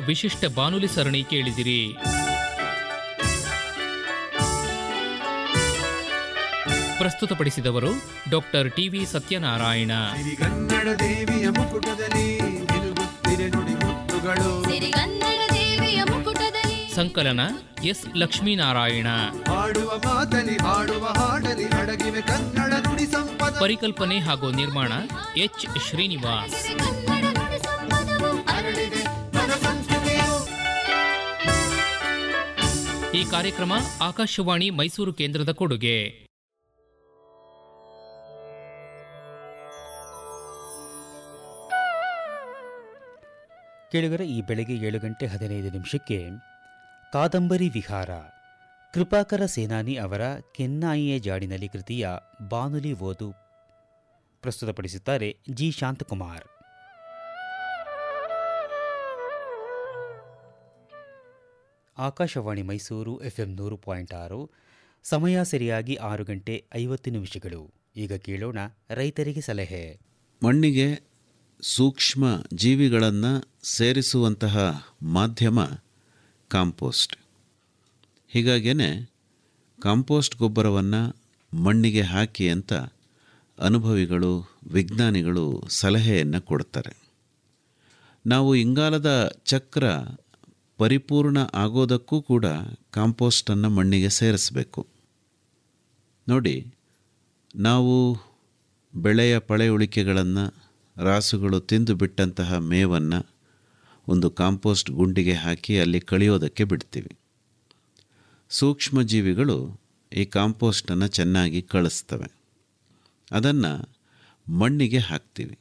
ವಿಶಿಷ್ಟ ಬಾನುಲಿ ಸರಣಿ ಕೇಳಿದಿರಿ ಪ್ರಸ್ತುತಪಡಿಸಿದವರು ಡಾಕ್ಟರ್ ಟಿವಿ ಸತ್ಯನಾರಾಯಣ ಸಿರಿಗನ್ನಡ ದೇವಿಯ ಮುಕುಟದಲ್ಲಿ ನಿಲುಗುತ್ತಿರೆ ನುಡಿ ಮುತ್ತುಗಳು ಸಿರಿಗನ್ನಡ ದೇವಿಯ ಮುಕುಟದಲ್ಲಿ ಸಂಕಲನ ಎಸ್ ಲಕ್ಷ್ಮೀನಾರಾಯಣ ಹಾಡುವ ಮಾತಲಿ ಹಾಡುವ ಹಾಡಲಿ ಅಡಗಿವೆ ಕನ್ನಡ ನುಡಿ ಸಂಪದ ಪರಿಕಲ್ಪನೆ ಹಾಗೂ ನಿರ್ಮಾಣ ಎಚ್ ಶ್ರೀನಿವಾಸ್ ಕನ್ನಡ ನುಡಿ ಸಂಪದವು ಹರಡಿದೆ ಪದ ಸಂಸ್ಕೃತಿಯು ಈ ಕಾರ್ಯಕ್ರಮ ಆಕಾಶವಾಣಿ ಮೈಸೂರು ಕೇಂದ್ರದ ಕೊಡುಗೆ ಕೇಳುಗರೆ ಈ ಬೆಳಗ್ಗೆ ಏಳು ಗಂಟೆ ಹದಿನೈದು ನಿಮಿಷಕ್ಕೆ ಕಾದಂಬರಿ ವಿಹಾರ ಕೃಪಾಕರ ಸೇನಾನಿ ಅವರ ಕೆನ್ನಾಯಿಯ ಜಾಡಿನಲ್ಲಿ ಕೃತಿಯ ಬಾನುಲಿ ಓದು ಪ್ರಸ್ತುತಪಡಿಸುತ್ತಾರೆ ಜಿ ಶಾಂತಕುಮಾರ್ ಆಕಾಶವಾಣಿ ಮೈಸೂರು ಎಫ್ಎಂ ನೂರು ಪಾಯಿಂಟ್ ಆರು ಸಮಯ ಸರಿಯಾಗಿ ಆರು ಗಂಟೆ ಐವತ್ತು ನಿಮಿಷಗಳು ಈಗ ಕೇಳೋಣ ರೈತರಿಗೆ ಸಲಹೆ ಮಣ್ಣಿಗೆ ಸೂಕ್ಷ್ಮ ಜೀವಿಗಳನ್ನು ಸೇರಿಸುವಂತಹ ಮಾಧ್ಯಮ ಕಾಂಪೋಸ್ಟ್ ಹೀಗಾಗೇ ಕಾಂಪೋಸ್ಟ್ ಗೊಬ್ಬರವನ್ನು ಮಣ್ಣಿಗೆ ಹಾಕಿ ಅಂತ ಅನುಭವಿಗಳು ವಿಜ್ಞಾನಿಗಳು ಸಲಹೆಯನ್ನು ಕೊಡ್ತಾರೆ ನಾವು ಇಂಗಾಲದ ಚಕ್ರ ಪರಿಪೂರ್ಣ ಆಗೋದಕ್ಕೂ ಕೂಡ ಕಾಂಪೋಸ್ಟನ್ನು ಮಣ್ಣಿಗೆ ಸೇರಿಸಬೇಕು ನೋಡಿ ನಾವು ಬೆಳೆಯ ಪಳೆಯುಳಿಕೆಗಳನ್ನು ರಾಸುಗಳು ತಿಂದು ಬಿಟ್ಟಂತಹ ಮೇವನ್ನು ಒಂದು ಕಾಂಪೋಸ್ಟ್ ಗುಂಡಿಗೆ ಹಾಕಿ ಅಲ್ಲಿ ಕಳಿಯೋದಕ್ಕೆ ಬಿಡ್ತೀವಿ ಸೂಕ್ಷ್ಮ ಜೀವಿಗಳು ಈ ಕಾಂಪೋಸ್ಟನ್ನು ಚೆನ್ನಾಗಿ ಕಳಿಸ್ತವೆ ಅದನ್ನು ಮಣ್ಣಿಗೆ ಹಾಕ್ತೀವಿ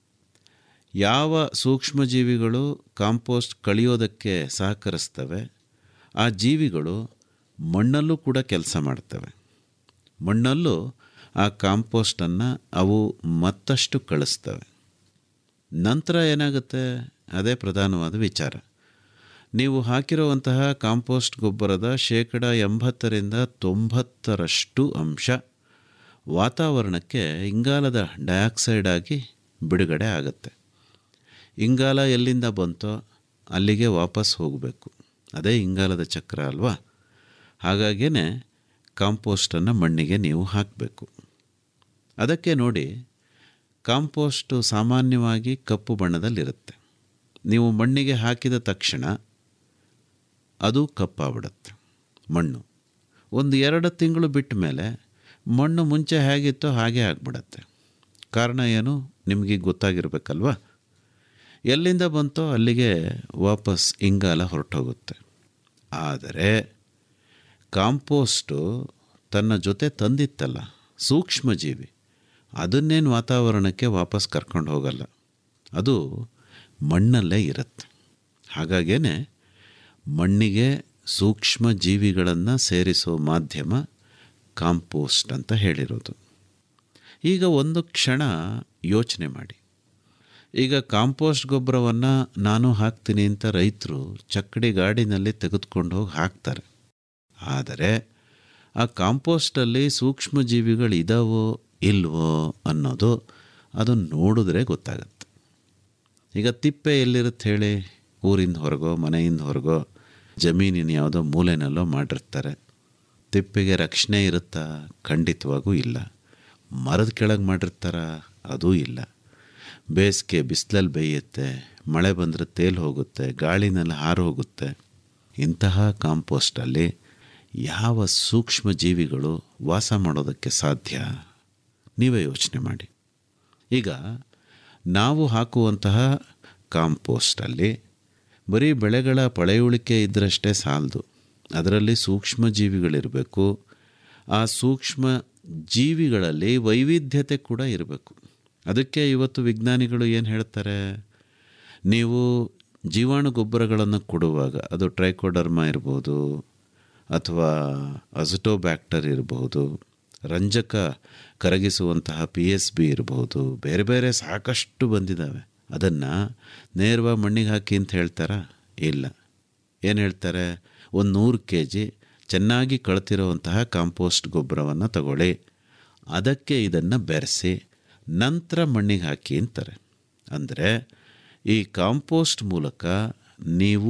ಯಾವ ಸೂಕ್ಷ್ಮಜೀವಿಗಳು ಕಾಂಪೋಸ್ಟ್ ಕಳಿಯೋದಕ್ಕೆ ಸಹಕರಿಸ್ತವೆ ಆ ಜೀವಿಗಳು ಮಣ್ಣಲ್ಲೂ ಕೂಡ ಕೆಲಸ ಮಾಡ್ತವೆ ಮಣ್ಣಲ್ಲೂ ಆ ಕಾಂಪೋಸ್ಟನ್ನು ಅವು ಮತ್ತಷ್ಟು ಕಳಿಸ್ತವೆ ನಂತರ ಏನಾಗುತ್ತೆ ಅದೇ ಪ್ರಧಾನವಾದ ವಿಚಾರ ನೀವು ಹಾಕಿರುವಂತಹ ಕಾಂಪೋಸ್ಟ್ ಗೊಬ್ಬರದ ಶೇಕಡ ಎಂಬತ್ತರಿಂದ ತೊಂಬತ್ತರಷ್ಟು ಅಂಶ ವಾತಾವರಣಕ್ಕೆ ಇಂಗಾಲದ ಡೈಆಕ್ಸೈಡ್ ಆಗಿ ಬಿಡುಗಡೆ ಆಗುತ್ತೆ ಇಂಗಾಲ ಎಲ್ಲಿಂದ ಬಂತೋ ಅಲ್ಲಿಗೆ ವಾಪಸ್ ಹೋಗಬೇಕು ಅದೇ ಇಂಗಾಲದ ಚಕ್ರ ಅಲ್ವಾ ಹಾಗಾಗೇ ಕಾಂಪೋಸ್ಟನ್ನು ಮಣ್ಣಿಗೆ ನೀವು ಹಾಕಬೇಕು ಅದಕ್ಕೆ ನೋಡಿ ಕಾಂಪೋಸ್ಟು ಸಾಮಾನ್ಯವಾಗಿ ಕಪ್ಪು ಬಣ್ಣದಲ್ಲಿರುತ್ತೆ ನೀವು ಮಣ್ಣಿಗೆ ಹಾಕಿದ ತಕ್ಷಣ ಅದು ಕಪ್ಪಾಗ್ಬಿಡುತ್ತೆ ಮಣ್ಣು ಒಂದು ಎರಡು ತಿಂಗಳು ಬಿಟ್ಟ ಮೇಲೆ ಮಣ್ಣು ಮುಂಚೆ ಹೇಗಿತ್ತೋ ಹಾಗೆ ಆಗಿಬಿಡತ್ತೆ ಕಾರಣ ಏನು ನಿಮಗೆ ಗೊತ್ತಾಗಿರ್ಬೇಕಲ್ವಾ ಎಲ್ಲಿಂದ ಬಂತೋ ಅಲ್ಲಿಗೆ ವಾಪಸ್ ಇಂಗಾಲ ಹೊರಟೋಗುತ್ತೆ ಆದರೆ ಕಾಂಪೋಸ್ಟು ತನ್ನ ಜೊತೆ ತಂದಿತ್ತಲ್ಲ ಸೂಕ್ಷ್ಮಜೀವಿ ಅದನ್ನೇನು ವಾತಾವರಣಕ್ಕೆ ವಾಪಸ್ ಕರ್ಕೊಂಡು ಹೋಗಲ್ಲ ಅದು ಮಣ್ಣಲ್ಲೇ ಇರುತ್ತೆ ಹಾಗಾಗೇ ಮಣ್ಣಿಗೆ ಸೂಕ್ಷ್ಮ ಜೀವಿಗಳನ್ನು ಸೇರಿಸೋ ಮಾಧ್ಯಮ ಕಾಂಪೋಸ್ಟ್ ಅಂತ ಹೇಳಿರೋದು ಈಗ ಒಂದು ಕ್ಷಣ ಯೋಚನೆ ಮಾಡಿ ಈಗ ಕಾಂಪೋಸ್ಟ್ ಗೊಬ್ಬರವನ್ನು ನಾನು ಹಾಕ್ತೀನಿ ಅಂತ ರೈತರು ಚಕ್ಕಡಿ ಗಾಡಿನಲ್ಲಿ ತೆಗೆದುಕೊಂಡು ಹೋಗಿ ಹಾಕ್ತಾರೆ ಆದರೆ ಆ ಕಾಂಪೋಸ್ಟಲ್ಲಿ ಸೂಕ್ಷ್ಮ ಜೀವಿಗಳು ಇದಾವೋ ಇಲ್ವೋ ಅನ್ನೋದು ಅದು ನೋಡಿದ್ರೆ ಗೊತ್ತಾಗತ್ತೆ ಈಗ ತಿಪ್ಪೆ ಎಲ್ಲಿರುತ್ತೆ ಹೇಳಿ ಊರಿಂದ ಹೊರಗೋ ಮನೆಯಿಂದ ಹೊರಗೋ ಜಮೀನಿನ ಯಾವುದೋ ಮೂಲೆನಲ್ಲೋ ಮಾಡಿರ್ತಾರೆ ತಿಪ್ಪೆಗೆ ರಕ್ಷಣೆ ಇರುತ್ತಾ ಖಂಡಿತವಾಗೂ ಇಲ್ಲ ಮರದ ಕೆಳಗೆ ಮಾಡಿರ್ತಾರ ಅದೂ ಇಲ್ಲ ಬೇಸಿಗೆ ಬಿಸಿಲಲ್ಲಿ ಬೇಯುತ್ತೆ ಮಳೆ ಬಂದರೆ ತೇಲ್ ಹೋಗುತ್ತೆ ಗಾಳಿನಲ್ಲಿ ಹಾರು ಹೋಗುತ್ತೆ ಇಂತಹ ಕಾಂಪೋಸ್ಟಲ್ಲಿ ಯಾವ ಸೂಕ್ಷ್ಮ ಜೀವಿಗಳು ವಾಸ ಮಾಡೋದಕ್ಕೆ ಸಾಧ್ಯ ನೀವೇ ಯೋಚನೆ ಮಾಡಿ ಈಗ ನಾವು ಹಾಕುವಂತಹ ಕಾಂಪೋಸ್ಟಲ್ಲಿ ಬರೀ ಬೆಳೆಗಳ ಪಳೆಯುಳಿಕೆ ಇದ್ದರಷ್ಟೇ ಸಾಲದು ಅದರಲ್ಲಿ ಸೂಕ್ಷ್ಮ ಜೀವಿಗಳಿರಬೇಕು ಆ ಸೂಕ್ಷ್ಮ ಜೀವಿಗಳಲ್ಲಿ ವೈವಿಧ್ಯತೆ ಕೂಡ ಇರಬೇಕು ಅದಕ್ಕೆ ಇವತ್ತು ವಿಜ್ಞಾನಿಗಳು ಏನು ಹೇಳ್ತಾರೆ ನೀವು ಜೀವಾಣು ಗೊಬ್ಬರಗಳನ್ನು ಕೊಡುವಾಗ ಅದು ಟ್ರೈಕೋಡರ್ಮ ಇರ್ಬೋದು ಅಥವಾ ಅಜಟೋಬ್ಯಾಕ್ಟರ್ ಇರಬಹುದು ರಂಜಕ ಕರಗಿಸುವಂತಹ ಪಿ ಎಸ್ ಬಿ ಇರಬಹುದು ಬೇರೆ ಬೇರೆ ಸಾಕಷ್ಟು ಬಂದಿದ್ದಾವೆ ಅದನ್ನು ನೇರವಾಗಿ ಮಣ್ಣಿಗೆ ಹಾಕಿ ಅಂತ ಹೇಳ್ತಾರಾ ಇಲ್ಲ ಏನು ಹೇಳ್ತಾರೆ ಒಂದು ನೂರು ಕೆ ಜಿ ಚೆನ್ನಾಗಿ ಕಳ್ತಿರೋವಂತಹ ಕಾಂಪೋಸ್ಟ್ ಗೊಬ್ಬರವನ್ನು ತಗೊಳ್ಳಿ ಅದಕ್ಕೆ ಇದನ್ನು ಬೆರೆಸಿ ನಂತರ ಮಣ್ಣಿಗೆ ಹಾಕಿ ಅಂತಾರೆ ಅಂದರೆ ಈ ಕಾಂಪೋಸ್ಟ್ ಮೂಲಕ ನೀವು